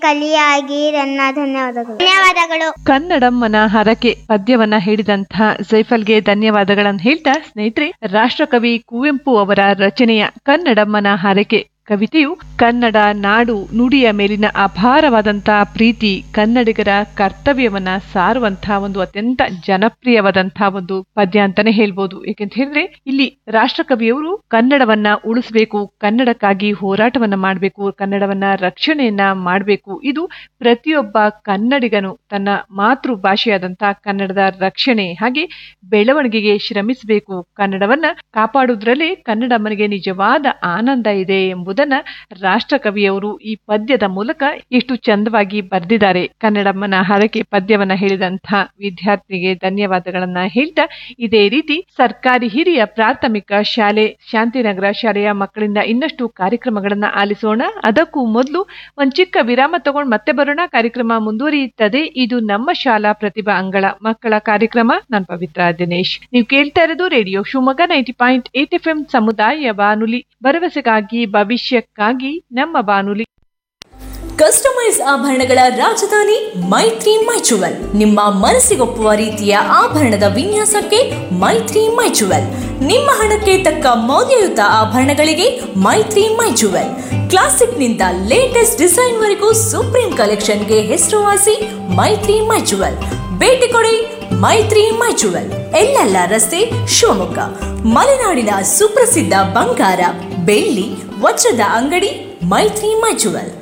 ಕಲಿಯಾಗಿ ನನ್ನ ಧನ್ಯವಾದಗಳು ಧನ್ಯವಾದಗಳು ಕನ್ನಡಮ್ಮನ ಹರಕೆ ಪದ್ಯವನ್ನ ಹೇಳಿದಂತಹ ಜೈಫಲ್ಗೆ ಧನ್ಯವಾದಗಳನ್ನು ಹೇಳ್ತಾ ಸ್ನೇಹಿತರೆ ರಾಷ್ಟ್ರಕವಿ ಕುವೆಂಪು ಅವರ ರಚನೆಯ ಕನ್ನಡಮ್ಮನ ಹರಕೆ ಕವಿತೆಯು ಕನ್ನಡ ನಾಡು ನುಡಿಯ ಮೇಲಿನ ಅಪಾರವಾದಂತಹ ಪ್ರೀತಿ ಕನ್ನಡಿಗರ ಕರ್ತವ್ಯವನ್ನ ಸಾರುವಂತಹ ಒಂದು ಅತ್ಯಂತ ಜನಪ್ರಿಯವಾದಂತಹ ಒಂದು ಪದ್ಯ ಅಂತಾನೆ ಹೇಳ್ಬೋದು ಏಕೆಂತ ಹೇಳಿದ್ರೆ ಇಲ್ಲಿ ರಾಷ್ಟ್ರಕವಿಯವರು ಕನ್ನಡವನ್ನ ಉಳಿಸ್ಬೇಕು ಕನ್ನಡಕ್ಕಾಗಿ ಹೋರಾಟವನ್ನ ಮಾಡಬೇಕು ಕನ್ನಡವನ್ನ ರಕ್ಷಣೆಯನ್ನ ಮಾಡಬೇಕು ಇದು ಪ್ರತಿಯೊಬ್ಬ ಕನ್ನಡಿಗನು ತನ್ನ ಮಾತೃ ಭಾಷೆಯಾದಂತಹ ಕನ್ನಡದ ರಕ್ಷಣೆ ಹಾಗೆ ಬೆಳವಣಿಗೆಗೆ ಶ್ರಮಿಸಬೇಕು ಕನ್ನಡವನ್ನ ಕಾಪಾಡುವುದರಲ್ಲಿ ಕನ್ನಡಮ್ಮನಿಗೆ ನಿಜವಾದ ಆನಂದ ಇದೆ ಎಂಬುದನ್ನ ರಾಷ್ಟ್ರಕವಿಯವರು ಈ ಪದ್ಯದ ಮೂಲಕ ಎಷ್ಟು ಚಂದವಾಗಿ ಬರೆದಿದ್ದಾರೆ ಕನ್ನಡಮ್ಮನ ಹರಕೆ ಪದ್ಯವನ್ನ ಹೇಳಿದಂತಹ ವಿದ್ಯಾರ್ಥಿಗೆ ಧನ್ಯವಾದಗಳನ್ನ ಹೇಳ್ತಾ ಇದೇ ರೀತಿ ಸರ್ಕಾರಿ ಹಿರಿಯ ಪ್ರಾಥಮಿಕ ಶಾಲೆ ಶಾಂತಿನಗರ ಶಾಲೆಯ ಮಕ್ಕಳಿಂದ ಇನ್ನಷ್ಟು ಕಾರ್ಯಕ್ರಮಗಳನ್ನ ಆಲಿಸೋಣ ಅದಕ್ಕೂ ಮೊದಲು ಒಂದ್ ಚಿಕ್ಕ ವಿರಾಮ ತಗೊಂಡು ಮತ್ತೆ ಬರೋಣ ಕಾರ್ಯಕ್ರಮ ಮುಂದುವರಿಯುತ್ತದೆ ಇದು ನಮ್ಮ ಶಾಲಾ ಪ್ರತಿಭಾ ಅಂಗಳ ಮಕ್ಕಳ ಕಾರ್ಯಕ್ರಮ ನಾನ್ ಪವಿತ್ರ ದಿನೇಶ್ ನೀವು ಕೇಳ್ತಾ ಇರೋದು radio Shivamogga ninety point eight F M ಸಮುದಾಯ ಬಾನುಲಿ ಭರವಸೆಗಾಗಿ ಭವಿಷ್ಯಕ್ಕಾಗಿ ನಮ್ಮ ಬಾನುಲಿ ಕಸ್ಟಮೈಸ್ ಆಭರಣಗಳ ರಾಜಧಾನಿ ಮೈತ್ರಿ ಮೈಚುವಲ್ ನಿಮ್ಮ ಮನಸ್ಸಿಗೊಪ್ಪುವ ರೀತಿಯ ಆಭರಣದ ವಿನ್ಯಾಸಕ್ಕೆ ಮೈತ್ರಿ ಮೈಚುವಲ್ ನಿಮ್ಮ ಹಣಕ್ಕೆ ತಕ್ಕ ಮೌಲ್ಯಯುತ ಆಭರಣಗಳಿಗೆ ಮೈತ್ರಿ ಮೈಚುವಲ್ ಕ್ಲಾಸಿಕ್ನಿಂದ ಲೇಟೆಸ್ಟ್ ಡಿಸೈನ್ವರೆಗೂ ಸುಪ್ರೀಂ ಕಲೆಕ್ಷನ್ಗೆ ಹೆಸರುವಾಸಿ ಮೈತ್ರಿ ಮೈಚುವಲ್ ಭೇಟಿ ಕೊಡಿ ಮೈತ್ರಿ ಮೈಚುವಲ್ ಎಲ್ಲೆಲ್ಲ ರಸ್ತೆ ಶಿವಮೊಗ್ಗ ಮಲೆನಾಡಿನ ಸುಪ್ರಸಿದ್ಧ ಬಂಗಾರ ಬೆಳ್ಳಿ ವಜ್ರದ ಅಂಗಡಿ ಮೈತ್ರಿ ಮೈಚುವಲ್